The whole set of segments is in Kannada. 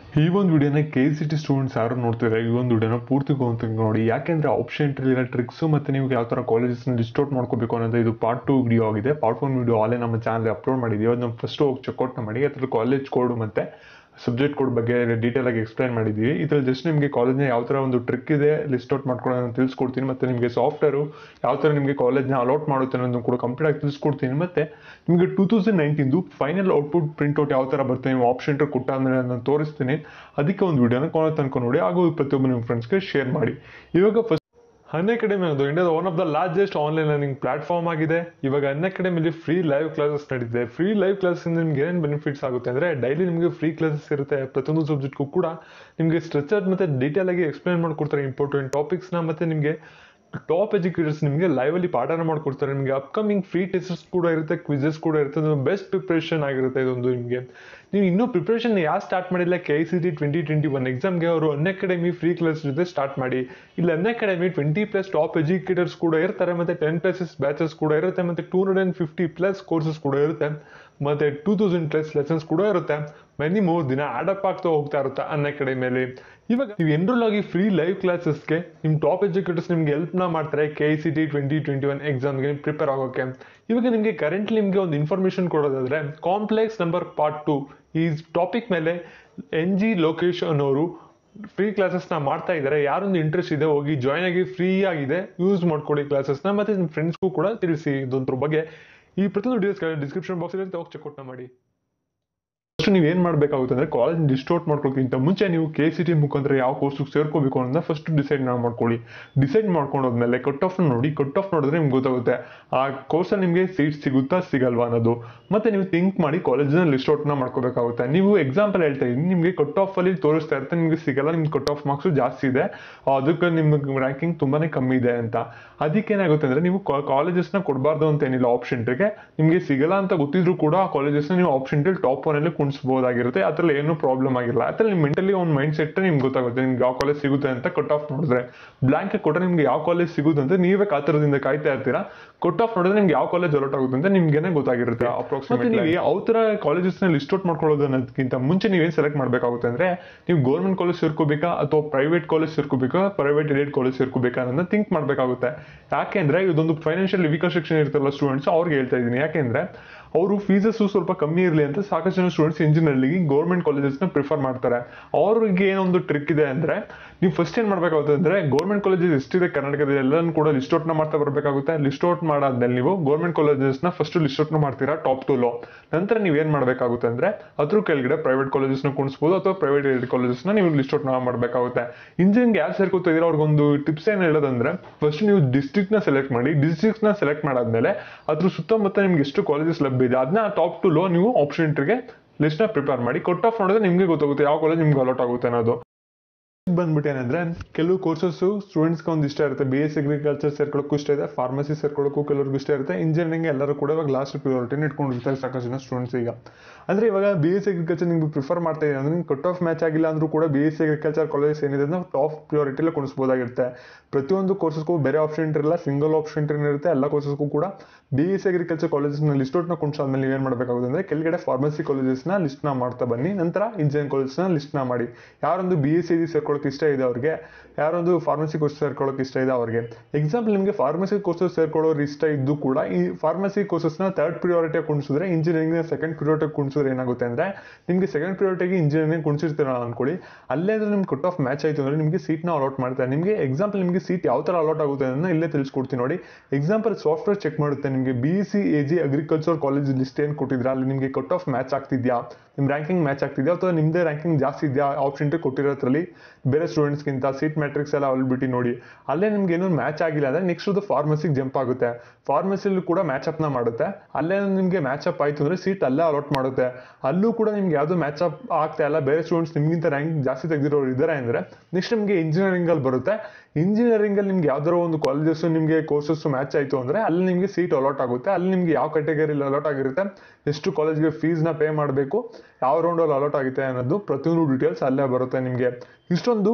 ಈ ಒಂದು ವಿಡಿಯೋನ ಕೆ ಸಿ ಟಿ ಸ್ಟೂಡೆಂಟ್ಸ್ ಯಾರು ನೋಡ್ತಿದ್ದಾರೆ ಈ ಒಂದು ವಿಡಿಯೋನ ಪೂರ್ತಿ ಅಂತ ನೋಡಿ ಯಾಕೆಂದ್ರೆ ಆಪ್ಷನ್ ಇರೋ ಟ್ರಿಕ್ಸ್ ಮತ್ತೆ ನೀವು ಯಾವ ಥರ ಕಾಲೇಜಸ್ನ ಲಿಸ್ಟ್ ಔಟ್ ಮಾಡ್ಕೋಬೇಕು ಅನ್ನೋದು ಇದು ಪಾರ್ಟ್ ಟು ವಿಡಿಯೋ ಆಗಿದೆ ಪಾರ್ಟ್ ಒನ್ ವಿಡಿಯೋ ಆಲೇ ನಮ್ಮ ಚಾನಲ್ ಅಪ್ಲೋಡ್ ಮಾಡಿದ್ದೀವಿ ಅದನ್ನ ಫಸ್ಟ್ ಹೋಗಿ ಚೆಕ್ಔಟ್ ಮಾಡಿ ಅದ್ರ ಕಾಲೇಜ್ ಕೋಡ್ ಮತ್ತೆ ಸಬ್ಜೆಕ್ಟ್ ಕೋಡ್ ಬಗ್ಗೆ ಡೀಟೇಲ್ ಆಗಿ ಎಕ್ಸ್ಪ್ಲೈನ್ ಮಾಡಿದ್ದೀವಿ ಇದ್ರಲ್ಲಿ ಜಸ್ಟ್ ನಿಮಗೆ ಕಾಲೇಜ್ನ ಯಾವ ಥರ ಒಂದು ಟ್ರಿಕ್ ಇದೆ ಲಿಸ್ಟ್ ಔಟ್ ಮಾಡ್ಕೊಳ್ಳೋದನ್ನ ತಿಳಿಸ್ಕೊಡ್ತೀನಿ ಮತ್ತೆ ನಿಮಗೆ ಸಾಫ್ಟ್ವೇರು ಯಾವ ಥರ ನಿಮಗೆ ಕಾಲೇಜ್ನ ಅಲೌಟ್ ಮಾಡುತ್ತೆ ಅನ್ನೋದನ್ನು ಕೂಡ ಕಂಪ್ಲೀಟ್ ಆಗಿ ತಿಳಿಸ್ಕೊಡ್ತೀನಿ ಮತ್ತೆ ನಿಮಗೆ ಟೂ ತೌಸಂಡ್ ನೈನ್ಟೀನ್ದು ಫೈನಲ್ ಔಟ್ಪುಟ್ ಪ್ರಿಂಟ್ಔಟ್ ಯಾವ ಥರ ಬರುತ್ತೆ ನೀವು ಆಪ್ಷನ್ ಕೊಟ್ಟ ಅಂದರೆ ನಾನು ತೋರಿಸ್ತೀನಿ ಅದಕ್ಕೆ ಒಂದು ವಿಡಿಯೋನ ಕೊನೆ ತನಕ ನೋಡಿ ಹಾಗೂ ಪ್ರತಿಯೊಬ್ಬರು ನಿಮ್ಮ ಫ್ರೆಂಡ್ಸ್ಗೆ ಶೇರ್ ಮಾಡಿ ಇವಾಗ ಫಸ್ಟ್ ಅನ್ ಅಕಾಡೆಮಿ ಅನ್ನೋದು ಇಂಡಿಯಾದ one of the largest online learning platform ಆಗಿದೆ ಇವಾಗ ಅನ್ ಅಕಾಡೆಮಿಲಿ ಫ್ರೀ ಲೈವ್ ಕ್ಲಾಸಸ್ ನಡೀತಿದೆ ಫ್ರೀ ಲೈವ್ ಕ್ಲಾಸಿಂದ ನಿಮ್ಗೆ ಏನೇನು ಬೆನಿಫಿಟ್ಸ್ ಆಗುತ್ತೆ ಅಂದರೆ ಡೈಲಿ ನಿಮಗೆ ಫ್ರೀ ಕ್ಲಾಸಸ್ ಇರುತ್ತೆ ಪ್ರತಿಯೊಂದು ಸಬ್ಜೆಕ್ಟ್ಗೂ ಕೂಡ ನಿಮಗೆ ಸ್ಟ್ರಕ್ಚರ್ ಮತ್ತು ಡೀಟೇಲ್ ಆಗಿ ಎಕ್ಸ್ಪ್ಲೈನ್ ಮಾಡ್ಕೊಡ್ತಾರೆ ಇಂಪಾರ್ಟೆಂಟ್ ಟಾಪಿಕ್ಸ್ನ ಮತ್ತು ನಿಮಗೆ ಟಾಪ್ ಎಜುಕೇಟರ್ಸ್ ನಿಮಗೆ ಲೈವಲ್ಲಿ ಪಾಠನ ಮಾಡ್ಕೊಡ್ತಾರೆ ನಿಮಗೆ ಅಪ್ಕಮಿಂಗ್ ಫ್ರೀ ಟೆಸ್ಟ್ಸ್ ಕೂಡ ಇರುತ್ತೆ ಕ್ವಿಜಸ್ ಕೂಡ ಇರುತ್ತೆ ಅದು ಬೆಸ್ಟ್ ಪ್ರಿಪ್ರೇಷನ್ ಆಗಿರುತ್ತೆ ಇದೊಂದು ನಿಮಗೆ ನೀವು ಇನ್ನೂ ಪ್ರಿಪ್ರೇಷನ್ ಯಾರು ಸ್ಟಾರ್ಟ್ ಮಾಡಿಲ್ಲ K I C T twenty twenty one ಎಕ್ಸಾಮ್ಗೆ ಅವರು ಅನ್ ಅಕಾಡೆಮಿ ಫ್ರೀ ಕ್ಲಾಸ್ ಜೊತೆ ಸ್ಟಾರ್ಟ್ ಮಾಡಿ ಇಲ್ಲ Unacademy twenty plus top educators ಕೂಡ ಇರ್ತಾರೆ ಮತ್ತು ಟೆನ್ ಪ್ಲಸಸ್ ಬ್ಯಾಚಸ್ ಕೂಡ ಇರುತ್ತೆ ಮತ್ತು two hundred and fifty plus courses ಕೂಡ ಇರುತ್ತೆ ಮತ್ತು ಟೂ ತೌಸಂಡ್ ಪ್ಲಸ್ ಲೆಸನ್ಸ್ ಕೂಡ ಇರುತ್ತೆ ಮೆನಿ ಮೂರು ದಿನ ಆಡಪ್ ಆಗ್ತಾ ಹೋಗ್ತಾ ಇರುತ್ತೆ ಅನ್ ಅಕಾಡೆಮಿಯಲ್ಲಿ ಇವಾಗ ನೀವು ಎನ್ರೋಲ್ ಆಗಿ ಫ್ರೀ ಲೈವ್ ಕ್ಲಾಸಸ್ಗೆ ನಿಮ್ಮ ಟಾಪ್ ಎಜುಕೇಟರ್ಸ್ ನಿಮ್ಗೆ ಹೆಲ್ಪ್ನ ಮಾಡ್ತಾರೆ K I C T twenty twenty one ಎಕ್ಸಾಮ್ಗೆ ಪ್ರಿಪೇರ್ ಆಗೋಕ್ಕೆ ಇವಾಗ ನಿಮಗೆ ಕರೆಂಟ್ಲಿ ನಿಮಗೆ ಒಂದು ಇನ್ಫಾರ್ಮೇಷನ್ ಕೊಡೋದಾದ್ರೆ ಕಾಂಪ್ಲೆಕ್ಸ್ ನಂಬರ್ ಪಾರ್ಟ್ ಟು ಈ ಟಾಪಿಕ್ ಮೇಲೆ ಎನ್ ಜಿ ಲೋಕೇಶ್ ಅನ್ನೋರು ಫ್ರೀ ಕ್ಲಾಸಸ್ನ ಮಾಡ್ತಾ ಇದ್ದಾರೆ ಯಾರೊಂದು ಇಂಟ್ರೆಸ್ಟ್ ಇದೆ ಹೋಗಿ ಜಾಯ್ನ್ ಆಗಿ ಫ್ರೀ ಆಗಿದೆ ಯೂಸ್ ಮಾಡ್ಕೊಳ್ಳಿ ಕ್ಲಾಸಸ್ನ ಮತ್ತೆ ನಿಮ್ಮ ಫ್ರೆಂಡ್ಸ್ಗೂ ಕೂಡ ತಿಳಿಸಿ ಇದ್ರ ಬಗ್ಗೆ ಈ ಪ್ರತಿಯೊಂದು ಡೀಟೇಲ್ಸ್ ಡಿಸ್ಕ್ರಿಪ್ಷನ್ ಬಾಕ್ಸ್ ಇರುತ್ತೆ ಹೋಗಿ ಚೆಕ್ಔಟ್ ಮಾಡಿ ಫಸ್ಟ್ ನೀವು ಏನು ಮಾಡಬೇಕಾಗುತ್ತೆ ಅಂದರೆ ಕಾಲೇಜ್ ಲಿಸ್ಟ್ ಔಟ್ ಮಾಡ್ಕೊಳ್ಳೋಕ್ಕಿಂತ ಮುಂಚೆ ನೀವು ಕೆ ಸಿ ಟಿ ಮುಖಾಂತರ ಯಾವ ಕೋರ್ಸಿಗೆ ಸೇರ್ಕೋಬೇಕು ಅನ್ನೋದನ್ನ ಫಸ್ಟ್ ಡಿಸೈಡ್ ನಾವು ಮಾಡ್ಕೊಳ್ಳಿ ಡಿಸೈಡ್ ಮಾಡ್ಕೊಂಡೋದ್ಮೇಲೆ ಕಟ್ ಆಫ್ ನೋಡಿ ಕಟ್ ಆಫ್ ನೋಡಿದ್ರೆ ನಿಮ್ಗೆ ಗೊತ್ತಾಗುತ್ತೆ ಆ ಕೋರ್ಸಲ್ಲಿ ನಿಮಗೆ ಸೀಟ್ ಸಿಗುತ್ತಾ ಸಿಗಲ್ವಾ ಅನ್ನೋದು ಮತ್ತೆ ನೀವು ಥಿಂಕ್ ಮಾಡಿ ಕಾಲೇಜ್ನ ಲಿಸ್ಟ್ ಔಟ್ನ ಮಾಡ್ಕೋಬೇಕಾಗುತ್ತೆ ನೀವು ಎಕ್ಸಾಂಪಲ್ ಹೇಳ್ತಾ ಇದ್ದೀನಿ ನಿಮಗೆ ಕಟ್ ಆಫ್ ಅಲ್ಲಿ ತೋರಿಸ್ತಾ ಇರುತ್ತೆ ನಿಮಗೆ ಸಿಗಲ್ಲ ನಿಮ್ಗೆ ಕಟ್ ಆಫ್ ಮಾರ್ಕ್ಸು ಜಾಸ್ತಿ ಇದೆ ಅದಕ್ಕೆ ನಿಮ್ಗೆ ರ್ಯಾಂಕಿಂಗ್ ತುಂಬಾನೇ ಕಮ್ಮಿ ಇದೆ ಅಂತ ಅದಕ್ಕೆ ಏನಾಗುತ್ತೆ ಅಂದರೆ ನೀವು ಕಾಲೇಜಸ್ನ ಕೊಡಬಾರ್ದು ಅಂತ ಏನಿಲ್ಲ ಆಪ್ಷನ್ ಟ್ರಿಗೆ ನಿಮಗೆ ಸಿಗಲ್ಲ ಅಂತ ಗೊತ್ತಿದ್ರು ಕೂಡ ಆ ಕಾಲೇಜಸ್ನ ನೀವು ಆಪ್ಷನ್ ಟ್ರಿಲ್ ಟಾಪ್ ಒನಲ್ಲಿ ಕುಣಿಸ್ಬೋದಾಗಿರುತ್ತೆ ಅದ್ರಲ್ಲಿ ಏನೂ ಪ್ರಾಬ್ಲಮ್ ಆಗಿಲ್ಲ ಅದ್ರಲ್ಲಿ ನಿಮ್ಮ ಮೆಂಟಲಿ ಒಂದು ಮೈಂಡ್ ಸೆಟ್ ನಿಮ್ಗೆ ಗೊತ್ತಾಗುತ್ತೆ ನಿಮ್ಗೆ ಯಾವ ಕಾಲೇಜ್ ಸಿಗುತ್ತೆ ಅಂತ ಕಟ್ ಆಫ್ ನೋಡಿದ್ರೆ ಬ್ಲಾಂಕ್ ಕೊಟ್ಟರೆ ನಿಮ್ಗೆ ಯಾವ ಕಾಲೇಜ್ ಸಿಗುತ್ತೆ ಅಂತ ನೀವೇ ಕಾತರದಿಂದ ಕಾಯ್ತಾ ಇರ್ತೀರಾ ಕಟ್ ಆಫ್ ನೋಡಿದ್ರೆ ನಿಮ್ಗೆ ಯಾವ ಕಾಲೇಜ್ ಅಲೌಟ್ ಆಗುತ್ತೆ ಅಂತ ನಿಮ್ಗೇನೆ ಗೊತ್ತಾಗಿರುತ್ತೆ ಅಪ್ರಾಕ್ಸಿಮೇಟ್ ನೀವು ಯಾವ ಥರ ಕಾಲೇಜಸ್ನ ಲಿಸ್ಟ್ ಔಟ್ ಮಾಡ್ಕೊಳ್ಳೋದು ಅನ್ನೋದಕ್ಕಿಂತ ಮುಂಚೆ ನೀವೇನು ಸೆಲೆಕ್ಟ್ ಮಾಡಬೇಕಾಗುತ್ತೆ ಅಂದ್ರೆ ನೀವು ಗೌರ್ಮೆಂಟ್ ಕಾಲೇಜ್ ಸೇರ್ಕೋಬೇಕಾ ಅಥವಾ ಪ್ರೈವೇಟ್ ಕಾಲೇಜ್ ಸೇರ್ಕೋಬೇಕಾ ಪ್ರೈವೇಟ್ ಏಡೆಡ್ ಕಾಲೇಜ್ ಸೇರ್ಕೋಬೇಕಾ ಅನ್ನೋದನ್ನ ಥಿಂಕ್ ಮಾಡಬೇಕಾಗುತ್ತೆ ಯಾಕೆಂದ್ರೆ ಇದೊಂದು ಫೈನಾನ್ಷಿಯಲ್ ವಿಕರ್ ಸೆಕ್ಷನ್ ಇರ್ತಲ್ಲ ಸ್ಟೂಡೆಂಟ್ಸ್ ಅವ್ರಿಗೆ ಹೇಳ್ತಾ ಇದ್ದೀನಿ ಯಾಕೆಂದ್ರೆ ಅವರು ಫೀಸಸ್ ಸ್ವಲ್ಪ ಕಮ್ಮಿ ಇರಲಿ ಅಂತ ಸಾಕಷ್ಟು ಜನ ಸ್ಟೂಡೆಂಟ್ಸ್ ಇಂಜಿನಿಯರಿಂಗ್ ಗೌರ್ಮೆಂಟ್ ಕಾಲೇಜಸ್ನ ಪ್ರಿಫರ್ ಮಾಡ್ತಾರೆ ಅವ್ರಿಗೆ ಏನೊಂದು ಟ್ರಿಕ್ ಇದೆ ಅಂದ್ರೆ ನೀವು ಫಸ್ಟ್ ಏನು ಮಾಡಬೇಕಾಗುತ್ತೆ ಅಂದ್ರೆ ಗೌರ್ಮೆಂಟ್ ಕಾಲೇಜಸ್ ಎಷ್ಟಿದೆ ಕರ್ನಾಟಕದಲ್ಲಿ ಎಲ್ಲನೂ ಕೂಡ ಲಿಸ್ಟ್ ಔಟ್ನ ಮಾಡ್ತಾ ಬರಬೇಕಾಗುತ್ತೆ ಲಿಸ್ಟ್ ಔಟ್ ಮಾಡಾದ್ಮೇಲೆ ನೀವು ಗೌರ್ಮೆಂಟ್ ಕಾಲೇಜಸ್ನ ಫಸ್ಟ್ ಲಿಸ್ಟ್ ಔಟ್ನ ಮಾಡ್ತೀರಾ ಟಾಪ್ ಟು ಲೋ ನಂತರ ನೀವು ಏನು ಮಾಡಬೇಕಾಗುತ್ತೆ ಅಂದ್ರೆ ಅದ್ರ ಕೆಳಗಡೆ ಪ್ರೈವೇಟ್ ಕಾಲೇಜಸ್ನ ಕುಣಿಸ್ಬೋದು ಅಥವಾ ಪ್ರೈವೇಟ್ ಏಡೆಡ್ ಕಾಲೇಜಸ್ನ ನೀವು ಲಿಸ್ಟ್ ಔಟ್ನ ಮಾಡಬೇಕಾಗುತ್ತೆ ಇಂಜಿನಿಯರಿಂಗ್ ಯಾರು ಸೇರ್ಕೋತಾ ಇದ್ರೆ ಅವ್ರಿಗೊಂದು ಟಿಪ್ಸ್ ಏನು ಹೇಳೋದಂದ್ರೆ ಫಸ್ಟ್ ನೀವು ಡಿಸ್ಟ್ರಿಕ್ಟ್ನ ಸೆಲೆಕ್ಟ್ ಮಾಡಿ ಡಿಸ್ಟ್ರಿಕ್ಟ್ನ ಸೆಲೆಕ್ಟ್ ಮಾಡಾದ್ಮೇಲೆ ಅದ್ರ ಸುತ್ತಮುತ್ತ ನಿಮ್ಗೆ ಎಷ್ಟು ಕಾಲೇಜಸ್ ಲಭ್ಯ ಇದೆ ಅದನ್ನ ಟಾಪ್ ಟು ಲೋ ನೀವು ಆಪ್ಷನ್ ಇಂಟ್ರಿಗೆ ಲಿಸ್ಟ್ನ ಪ್ರಿಪೇರ್ ಮಾಡಿ ಕಟ್ ಆಫ್ ನೋಡಿದ್ರೆ ನಿಮಗೆ ಗೊತ್ತಾಗುತ್ತೆ ಯಾವ ಕಾಲೇಜ್ ನಿಮ್ಗೆ ಅಲೌಟ್ ಆಗುತ್ತೆ ಅನ್ನೋದು ಬಂದ್ಬಿಟ್ಟು ಏನಂದ್ರೆ ಕೆಲವು ಕೋರ್ಸಸ್ ಸ್ಟೂಡೆಂಟ್ಸ್ಗೆ ಒಂದು ಇಷ್ಟ ಇರುತ್ತೆ ಬಿ ಎಸ್ ಅಗ್ರಿಕಲ್ಚರ್ ಸೇರ್ಕೊಳ್ಳೋಕ್ಕೂ ಇಷ್ಟ ಇದೆ ಫಾರ್ಮಸಿ ಸೇರ್ಕೊಳ್ಳೋಕ್ಕೂ ಕೆಲವ್ರಿಗೂ ಇಷ್ಟ ಇರುತ್ತೆ ಇಂಜಿನಿಯರಿಂಗ್ ಎಲ್ಲರೂ ಕೂಡ ಇವಾಗ ಲಾಸ್ಟ್ ಪ್ರಿಯಾರಿಟಿನ ಇಟ್ಕೊಂಡಿರ್ತಾರೆ ಸಾಕಷ್ಟು ಜನ ಸ್ಟೂಡೆಂಟ್ಸ್ ಈಗ ಅಂದ್ರೆ ಇವಾಗ ಬಿ ಎಸ್ ಅಗ್ರಿಕಲ್ಚರ್ ನಿಮ್ಗೆ ಪ್ರಿಫರ್ ಮಾಡ್ತಾ ಇದ್ದೀವಿ ಅಂದ್ರೆ ನಿಮ್ಗೆ ಕಟ್ ಆಫ್ ಮ್ಯಾಚ್ ಆಗಿಲ್ಲ ಅಂದ್ರೂ ಕೂಡ ಬಿ ಎಸ್ ಅಗ್ರಿಕಲ್ಚರ್ ಕಾಲೇಜಸ್ ಏನಿದೆ ನಾವು ಟಾಪ್ ಪ್ರಿಯಾರಿಟಿಲಿ ಕುಣಿಸ್ಬೋದಾಗಿರುತ್ತೆ ಪ್ರತಿಯೊಂದು ಕೋರ್ಸಸ್ಗೂ ಬೇರೆ ಆಪ್ಷನ್ ಇರಲ್ಲ ಸಿಂಗಲ್ ಆಪ್ಷನ್ ಇರುತ್ತೆ ಎಲ್ಲ ಕೋರ್ಸಸ್ಗೂ ಕೂಡ ಬಿ ಎಸ್ ಅಗ್ರಿಕಲ್ಚರ್ ಕಾಲೇಜಸ್ನ ಲಿಸ್ಟ್ ಔಟ್ನ ಕುಣಿಸಾದ್ಮೇಲೆ ನೀವೇನು ಮಾಡಬೇಕಾಗುತ್ತೆ ಅಂದರೆ ಕೆಳಗಡೆ ಫಾರ್ಮಸಿ ಕಾಲೇಜಸ್ನ ಲಿಸ್ಟ್ನ ಮಾಡ್ತಾ ಬನ್ನಿ ನಂತರ ಇಂಜಿನಿಯರಿಂಗ್ ಕಾಲೇಜಸ್ನ ಲಿಸ್ಟ್ನ ಮಾಡಿ ಯಾರೊಂದು ಬಿ ಎಸ್ ಸಿ ಸೇರ್ಕೊಳ್ಳೋಕೆ ಇಷ್ಟ ಇದೆ ಅವ್ರಿಗೆ ಯಾರೊಂದು ಫಾರ್ಮಸಿ ಕೋರ್ಸ್ ಸೇರ್ಕೊಳ್ಳೋಕೆ ಇಷ್ಟ ಇದೆ ಅವ್ರಿಗೆ ಎಕ್ಸಾಂಪಲ್ ನಿಮಗೆ ಫಾರ್ಮಸಿ ಕೋರ್ಸಸ್ ಸೇರ್ಕೊಳ್ಳೋರು ಇಷ್ಟ ಇದ್ದು ಕೂಡ ಈ ಫಾರ್ಮಸಿ ಕೋರ್ಸಸ್ನ ಥರ್ಡ್ ಪ್ರಿಯಾರಿಟಿ ಕುಣಿಸಿದ್ರೆ ಇಂಜಿನಿಯರಿಂಗ್ನ ಸೆಕೆಂಡ್ ಪ್ರಿಯಾರಿಟಿ ಕುಣಿಸಿದ್ರೆ ಏನಾಗುತ್ತೆ ಅಂದರೆ ನಿಮಗೆ ಸೆಕೆಂಡ್ ಪ್ರಿಯಾರಿಟಿಗೆ ಇಂಜಿನಿಯರಿಂಗ್ ಕುಣಿಸಿರ್ತೀರ ಅನ್ಕೊಳ್ಳಿ ಅಲ್ಲೇ ಅಂದ್ರೆ ನಿಮ್ಗೆ ಕಟ್ ಆಫ್ ಮ್ಯಾಚ್ ಆಯಿತು ಅಂದರೆ ನಿಮಗೆ ಸೀಟ್ನ ಅಲಾಟ್ ಮಾಡ್ತಾರೆ ನಿಮಗೆ ಎಕ್ಸಾಂಪಲ್ ನಿಮಗೆ ಸೀಟ್ ಯಾವ ಥರ ಅಲಾಟ್ ಆಗುತ್ತೆ ಅನ್ನೋದನ್ನ ಇಲ್ಲೇ ತಿಳಿಸ್ಕೊಡ್ತೀನಿ ನೋಡಿ ಎಕ್ಸಾಂಪಲ್ ಸಾಫ್ಟ್ವೇರ್ ಚೆಕ್ ಮಾಡುತ್ತೆ ನಿಮಗೆ B C A G agriculture college list ಏನು ಕೊಟ್ಟಿದ್ರೆ ಅಲ್ಲಿ ನಿಮಗೆ ಕಟ್ ಆಫ್ ಮ್ಯಾಚ್ ಆಗ್ತಿದ್ಯಾ ನಿಮ್ಮ ರ್ಯಾಂಕಿಂಗ್ ಮ್ಯಾಚ್ ಆಗ್ತಿದೆಯಾ ಅಥವಾ ನಿಮ್ಮದೇ ರ್ಯಾಂಕಿಂಗ್ ಜಾಸ್ತಿ ಇದೆಯಾ ಆಪ್ಷನ್ ಕೊಟ್ಟಿರೋದ್ರಲ್ಲಿ ಬೇರೆ ಸ್ಟೂಡೆಂಟ್ಸ್ಗಿಂತ ಸೀಟ್ ಮ್ಯಾಟ್ರಿಕ್ಸ್ ಎಲ್ಲ ಬಿಟ್ಟು ನೋಡಿ ಅಲ್ಲೇ ನಿಮ್ಗೆ ಏನೋ ಮ್ಯಾಚ್ ಆಗಿಲ್ಲ ಅಂದರೆ ನೆಕ್ಸ್ಟ್ ಅದು ಫಾರ್ಮಸಿಗೆ ಜಂಪ್ ಆಗುತ್ತೆ ಫಾರ್ಮಸಿಲೂ ಕೂಡ ಮ್ಯಾಚ್ ಅಪ್ನ ಮಾಡುತ್ತೆ ಅಲ್ಲೇ ನಿಮಗೆ ಮ್ಯಾಚ್ ಅಪ್ ಆಯಿತು ಅಂದರೆ ಸೀಟ್ ಅಲ್ಲೇ ಅಲಾಟ್ ಮಾಡುತ್ತೆ ಅಲ್ಲೂ ಕೂಡ ನಿಮ್ಗೆ ಯಾವುದು ಮ್ಯಾಚ್ ಅಪ್ ಆಗ್ತಾ ಇಲ್ಲ ಬೇರೆ ಸ್ಟೂಡೆಂಟ್ಸ್ ನಿಮಗಿಂತ ರ್ಯಾಂಕ್ ಜಾಸ್ತಿ ತೆಗೆದಿರೋರು ಇದ್ದಾರೆ ಅಂದರೆ ನೆಕ್ಸ್ಟ್ ನಿಮಗೆ ಇಂಜಿನಿಯರಿಂಗಲ್ಲಿ ಬರುತ್ತೆ ಇಂಜಿನಿಯರಿಂಗಲ್ಲಿ ನಿಮ್ಗೆ ಯಾವ್ದಾರೋ ಒಂದು ಕಾಲೇಜಸ್ ನಿಮಗೆ ಕೋರ್ಸಸ್ ಮ್ಯಾಚ್ ಆಯಿತು ಅಂದರೆ ಅಲ್ಲಿ ನಿಮಗೆ ಸೀಟ್ ಅಲಾಟ್ ಆಗುತ್ತೆ ಅಲ್ಲಿ ನಿಮ್ಗೆ ಯಾವ ಕ್ಯಾಟಗರಿಲಿ ಅಲಾಟ್ ಆಗಿರುತ್ತೆ ಎಷ್ಟು ಕಾಲೇಜ್ಗೆ ಫೀಸ್ನ ಪೇ ಮಾಡಬೇಕು ಯಾವ ರೌಂಡಲ್ಲಿ ಅಲಾಟ್ ಆಗುತ್ತೆ ಅನ್ನೋದು ಪ್ರತಿಯೊಂದು ಡೀಟೇಲ್ಸ್ ಅಲ್ಲೇ ಬರುತ್ತೆ ನಿಮಗೆ ಇಷ್ಟೊಂದು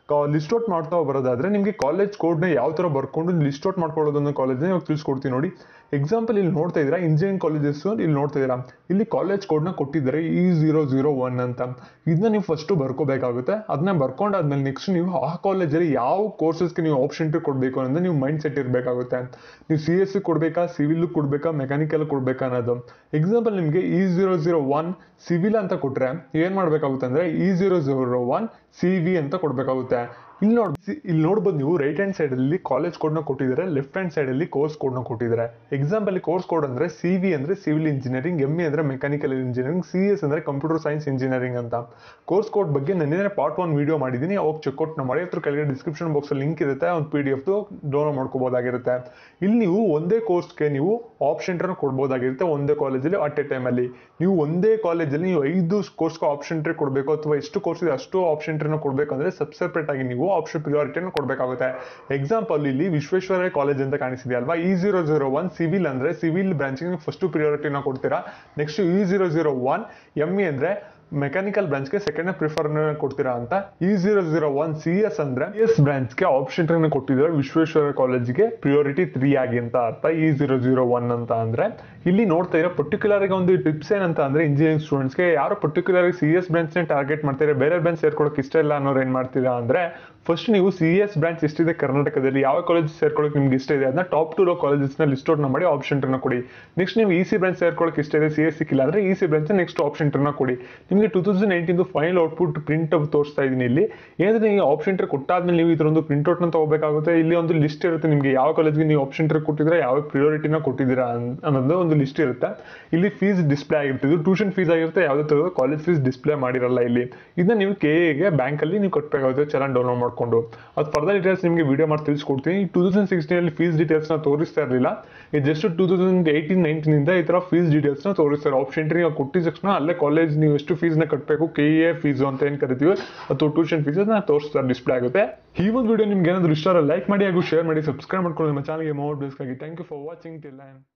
ಲಿಸ್ಟ್ ಔಟ್ ಮಾಡ್ತಾ ಬರೋದಾದ್ರೆ ನಿಮಗೆ ಕಾಲೇಜ್ ಕೋಡ್ನ ಯಾವ ಥರ ಬರ್ಕೊಂಡು ಲಿಸ್ಟ್ ಔಟ್ ಮಾಡ್ಕೊಳ್ಳೋದು ಅನ್ನೋ ಕಾಲೇಜ್ನ ಇವಾಗ ತಿಳಿಸ್ಕೊಡ್ತೀನಿ ನೋಡಿ ಎಕ್ಸಾಂಪಲ್ ಇಲ್ಲಿ ನೋಡ್ತಾ ಇದ್ದೀರಾ ಇಂಜಿನಿಯರಿಂಗ್ ಕಾಲೇಜಸ್ ಇಲ್ಲಿ ನೋಡ್ತಾ ಇದ್ದೀರಾ ಇಲ್ಲಿ ಕಾಲೇಜ್ ಕೋಡ್ನ ಕೊಟ್ಟಿದ್ದಾರೆ ಇ ಜೀರೋ ಜೀರೋ ಒನ್ ಅಂತ ಇದನ್ನ ನೀವು ಫಸ್ಟು ಬರ್ಕೋಬೇಕಾಗುತ್ತೆ ಅದನ್ನ ಬರ್ಕೊಂಡಾದ್ಮೇಲೆ ನೆಕ್ಸ್ಟ್ ನೀವು ಆ ಕಾಲೇಜಲ್ಲಿ ಯಾವ ಕೋರ್ಸಸ್ಗೆ ನೀವು ಆಪ್ಷನ್ ಕೊಡಬೇಕು ಅನ್ನೋದು ನೀವು ಮೈಂಡ್ ಸೆಟ್ ಇರಬೇಕಾಗುತ್ತೆ ನೀವು ಸಿ ಎಸ್ ಸಿ ಕೊಡಬೇಕಾ ಸಿವಿಲ್ ಕೊಡಬೇಕಾ ಮೆಕ್ಯಾನಿಕಲ್ ಕೊಡಬೇಕಾ ಅನ್ನೋದು ಎಕ್ಸಾಂಪಲ್ ನಿಮಗೆ E zero zero one civil ಅಂತ ಕೊಟ್ಟರೆ ಏನು ಮಾಡಬೇಕಾಗುತ್ತೆ ಅಂದರೆ E zero zero one C V ಅಂತ ಕೊಡಬೇಕಾಗುತ್ತೆ ಇಲ್ಲಿ ನೋಡಿ ಇಲ್ಲಿ ನೋಡ್ಬೋದು ನೀವು ರೈಟ್ ಹ್ಯಾಂಡ್ ಸೈಡಲ್ಲಿ ಕಾಲೇಜ್ ಕೋಡ್ನ ಕೊಟ್ಟಿದ್ದಾರೆ ಲೆಫ್ಟ್ ಹ್ಯಾಂಡ್ ಸೈಡಲ್ಲಿ ಕೋರ್ಸ್ ಕೋಡ್ನ ಕೊಟ್ಟಿದ್ದಾರೆ ಎಕ್ಸಾಂಪಲ್ ಕೋರ್ಸ್ ಕೋಡ್ ಅಂದರೆ ಸಿ ವಿ ಅಂದರೆ ಸಿವಿಲ್ ಇಂಜಿನಿಯರಿಂಗ್ ಎಮ್ ಎ ಅಂದರೆ ಮೆಕ್ಯಾನಿಕಲ್ ಇಂಜಿನಿಯರಿಂಗ್ ಸಿ ಎಸ್ ಅಂದರೆ ಕಂಪ್ಯೂಟರ್ ಸೈನ್ಸ್ ಇಂಜಿನಿಯರಿಂಗ್ ಅಂತ ಕೋರ್ಸ್ ಕೋಡ್ ಬಗ್ಗೆ ನಾನು ಪಾರ್ಟ್ ಒನ್ ವಿಡಿಯೋ ಮಾಡಿದ್ದೀನಿ ಅವಾಗ ಚೆಕ್ಔಟ್ ಮಾಡಿ ಅದ್ರ ಕೆಳಗಡೆ ಡಿಸ್ಕ್ರಿಪ್ಷನ್ ಬಾಕ್ಸಲ್ಲಿ ಲಿಂಕ್ ಇರುತ್ತೆ ಒಂದು ಪಿ ಡಿ ಎಫ್ ಡೌನ್ಲೋಡ್ ಮಾಡ್ಕೋಬೋದಾಗಿರುತ್ತೆ ಇಲ್ಲಿ ನೀವು ಒಂದೇ ಕೋರ್ಸ್ಗೆ ನೀವು ಆಪ್ಷನ್ ಕೊಡ್ಬೋದಾಗಿರುತ್ತೆ ಒಂದೇ ಕಾಲೇಜಲ್ಲಿ ಅಟ್ ಎ ಟೈಮಲ್ಲಿ ನೀವು ಒಂದೇ ಕಾಲೇಜಲ್ಲಿ ನೀವು ಐದು ಕೋರ್ಸ್ಗೆ ಆಪ್ಷನ್ ಟ್ರೀ ಕೊಡಬೇಕು ಅಥವಾ ಎಷ್ಟು ಕೋರ್ಸ್ ಇದೆ ಅಷ್ಟು ಆಪ್ಷನ್ ಟ್ರೀನ ಕೊಡಬೇಕು ಅಂದರೆ ಸಬ್ ಸೆಪ್ರೇಟ್ ಆಗಿ ನೀವು ಆಪ್ಷನ್ ಪ್ರಿಯಾರಿಟಿಯನ್ನು ಕೊಡಬೇಕಾಗುತ್ತೆ ಎಕ್ಸಾಂಪಲ್ ಇಲ್ಲಿ ವಿಶ್ವೇಶ್ವರಯ್ಯ ಕಾಲೇಜ್ ಅಂತ ಕಾಣಿಸಿದೆ ಅಲ್ವಾ E zero zero one civil ಅಂದರೆ ಸಿವಿಲ್ ಬ್ರಾಂಚಿಗೆ ಫಸ್ಟ್ ಪ್ರಿಯಾರಿಟಿನ ಕೊಡ್ತೀರಾ next E zero zero one M E ಅಂದರೆ ಮೆಕ್ಯಾನಿಕಲ್ ಬ್ರಾಂಚ್ಗೆ ಸೆಕೆಂಡ್ ಪ್ರಿಫರ್ ಕೊಡ್ತೀರಾ ಅಂತ E zero zero one C S ಅಂದ್ರೆ ಎಸ್ ಬ್ರಾಂಚ್ಗೆ ಆಪ್ಷನ್ ಟ್ರೈನ್ ಕೊಟ್ಟಿದ್ದಾರೆ ವಿಶ್ವೇಶ್ವರ ಕಾಲೇಜಿಗೆ ಪ್ರಿಯಾರಿಟಿ ತ್ರೀ ಆಗಿ ಅಂತ ಅರ್ಥ ಇ ಜೀರೋ ಜೀರೋ ಒನ್ ಅಂತ ಅಂದ್ರೆ ಇಲ್ಲಿ ನೋಡ್ತಾ ಇರೋ ಪರ್ಟಿಕ್ಯುಲರ್ ಆಗಿ ಒಂದು ಟಿಪ್ಸ್ ಏನಂತ ಅಂದ್ರೆ ಇಂಜಿನಿಯರಿಂಗ್ ಸ್ಟೂಡೆಂಟ್ಸ್ಗೆ ಯಾರು ಪರ್ಟಿಕ್ಯುಲರ್ ಆಗಿ ಸಿ ಎಸ್ ಬ್ರಾಂಚ್ನ ಟಾರ್ಗೆಟ್ ಮಾಡ್ತಾರೆ ಬೇರೆ ಬ್ರಾಂಚ್ ಸೇರ್ಕೊಳ್ಳೋಕೆ ಇಷ್ಟ ಇಲ್ಲ ಅನ್ನೋರು ಏನ್ ಮಾಡ್ತೀರಾ ಅಂದ್ರೆ ಫಸ್ಟ್ ನೀವು ಸಿ ಎಸ್ ಬ್ರಾಂಚ್ ಎಷ್ಟಿದೆ ಕರ್ನಾಟಕದಲ್ಲಿ ಯಾವ ಕಾಲೇಜ್ ಸೇರ್ಕೊಳ್ಳೋಕೆ ನಿಮ್ಗೆ ಇಷ್ಟ ಇದೆ ಅದನ್ನ ಟಾಪ್ ಟು ಲೋ ಕಾಲೇಜಸ್ನ ಲಿಸ್ಟ್ ಔಟ್ ಮಾಡಿ ಆಪ್ಷನ್ ಟ್ರನ್ನ ಕೊಡಿ ನೆಕ್ಸ್ಟ್ ನೀವು ಇ ಸಿ ಬ್ರಾಂಚ್ ಸೇರ್ಕೊಳ್ಳೋಕೆ ಇಷ್ಟ ಇದೆ ಸಿ ಎಸ್ ಸಿಕ್ಕಿಲ್ಲ ಅಂದ್ರೆ E C branch next option ಟ್ರನ್ನ ಕೊಡಿ ನಿಮಗೆ two thousand nineteen final output print ತೋರಿಸ್ತಾ ಇದ್ದೀನಿ ಇಲ್ಲಿ ಏನಂದ್ರೆ ನೀವು ಆಪ್ಷನ್ ಟ್ರೇ ಕೊಟ್ಟಾದ್ಮೇಲೆ ನೀವು ಇದರೊಂದು ಪ್ರಿಂಟ್ ಔಟ್ನ ತಗೋಬೇಕಾಗುತ್ತೆ ಇಲ್ಲಿ ಒಂದು ಲಿಸ್ಟ್ ಇರುತ್ತೆ ನಿಮಗೆ ಯಾವ ಕಾಲೇಜ್ಗೆ ನೀವು ಆಪ್ಷನ್ ಟ್ರೇ ಕೊಟ್ಟಿದ್ರೆ ಯಾವ ಪ್ರಿಯಾರಿಟಿನ ಕೊಟ್ಟಿದ್ದೀರಾ ಅನ್- ಅನ್ನೋದು ಒಂದು ಲಿಸ್ಟ್ ಇರುತ್ತೆ ಇಲ್ಲಿ ಫೀಸ್ ಡಿಸ್ಪ್ಲೇ ಆಗಿರುತ್ತೆ ಇದು ಟ್ಯೂಷನ್ ಫೀಸ್ ಆಗಿರುತ್ತೆ ಯಾವುದೇ ಥರದ ಕಾಲೇಜ್ ಫೀಸ್ ಡಿಸ್ಪ್ಲೇ ಮಾಡಿರಲ್ಲ ಇಲ್ಲಿ ಇದನ್ನ ನೀವು ಕೆ ಎಗೆ ಬ್ಯಾಂಕಲ್ಲಿ ನೀವು ಕಟ್ಟಬೇಕಾಗುತ್ತೆ ಚಲನ್ ಡೌನ್ಲೋಡ್ ಮಾಡಿಕೊಂಡು ಅದು ಫರ್ದರ್ ಡೀಟೇಲ್ಸ್ ನಿಮಗೆ ವಿಡಿಯೋ ಮಾಡಿ ತಿಳಿಸ್ಕೊಡ್ತೀನಿ ಟೂ ತೌಸಂಡ್ ಸಿಕ್ಸ್ಟೀನಲ್ಲಿ ಫೀಸ್ ಡೀಟೇಲ್ಸ್ನ ತೋರಿಸ್ತಾ ಇರಲಿಲ್ಲ ಇದು ಜಸ್ಟ್ ಟೂ ತೌಸಂಡ್ ಏಯ್ಟೀನ್ ನೈನ್ಟೀನಿಂದ ಈ ಥರ ಫೀಸ್ ಡೀಟೇಲ್ಸ್ನ ತೋರಿಸ್ತಾರೆ ಆಪ್ಷನ್ ಟ್ರೀ ಕೊಟ್ಟಿದ ತಕ್ಷಣ ಅಲ್ಲೇ ಕಾಲೇಜ್ ನೀವು ಎಷ್ಟು ಫೀಸ್ನ ಕಟ್ಟಬೇಕು ಕೆ ಎ ಫೀಸು ಅಂತ ಏನು ಕರಿತೀವಿ ಅಥವಾ ಟ್ಯೂಷನ್ ಫೀಸ್ ಅದನ್ನ ತೋರಿಸ್ತಾರೆ ಡಿಸ್ಪ್ಲೇ ಆಗುತ್ತೆ ಈ ಒಂದು ವಿಡಿಯೋ ನಿಮ್ಗೆ ಏನಾದರೂ ಇಷ್ಟ ಲೈಕ್ ಮಾಡಿ ಹಾಗೂ ಶೇರ್ ಮಾಡಿ ಸಬ್ಸ್ಕ್ರೈಬ್ ಮಾಡ್ಕೊಂಡು ನಮ್ಮ ಚಾನಲ್ಗೆ ಮೋರ್ ಬೇಸ್ಗಾಗಿ thank you for watching till